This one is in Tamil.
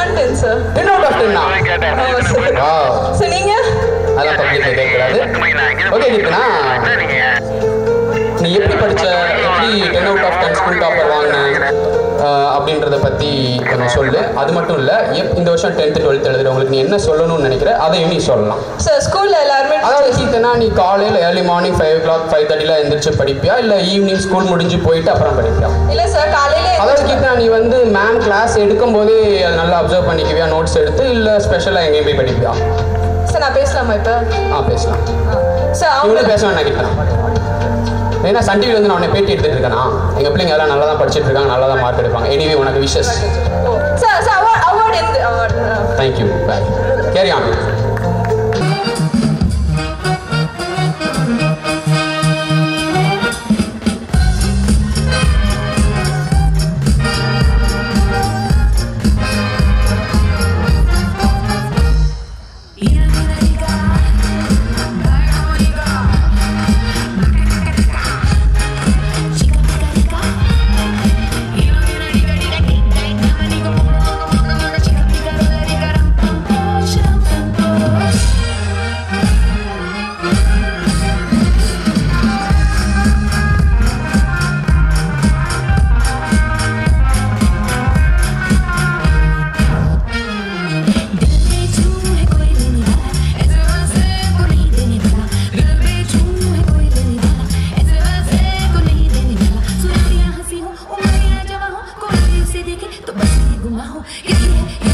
நான் ten sir ten out of டென்னா ஆமாம் சார் வா சார் நீங்கள் அதெல்லாம் பப்ளிக் கேட்கக்கூடாது ஓகே கீர்த்தனா நீ எப்படி படிச்ச எப்படி ten out of ten school topper வாங்கின ஆஹ், அப்படின்றத பற்றி கொஞ்சம் சொல்லு அது மட்டும் இல்லை எப் இந்த வருஷம் டென்த்து டுவெல்த் எழுதுறவங்களுக்கு நீ என்ன சொல்லணும்னு நினைக்கிற அதையும் நீ சொல்லலாம் சார் ஸ்கூலில் எல்லாருமே அதாவது கீர்த்தனா நீ காலையில் early morning five o'clock five தேர்ட்டிலாம் எழுந்திரிச்சு படிப்பியா இல்லை ஈவினிங் ஸ்கூல் முடிஞ்சு போயிட்டு அப்புறம் படிப்பியா இல்லை சார் காலையில் அதாவது கீர்த்தனா நீ வந்து மேம் கிளாஸ் எடுக்கும் போதே அதை நல்லா அப்சர்வ் பண்ணிக்குவியா நோட்ஸ் எடுத்து இல்லை ஸ்பெஷலாக எங்கேயும் போய் படிப்பியா சார் நான் பேசலாமா இப்போ ஆ பேசலாம் சார் அவங்க இவனும் பேச வேண்டாம் கீர்த்தனா ஏன்னா சன் டிவில வந்து நான் உன்னை பேட்டி எடுத்துட்டு இருக்கேனா எங்க பிள்ளைங்க எல்லாம் நல்லா தான் படிச்சிட்டு இருக்காங்க நல்லா தான் மார்க் எடுப்பாங்க எனிவே உனக்கு wishes sir sir award award எந்த award thank you bye carry on तो बस ये गुमा हो इसलिए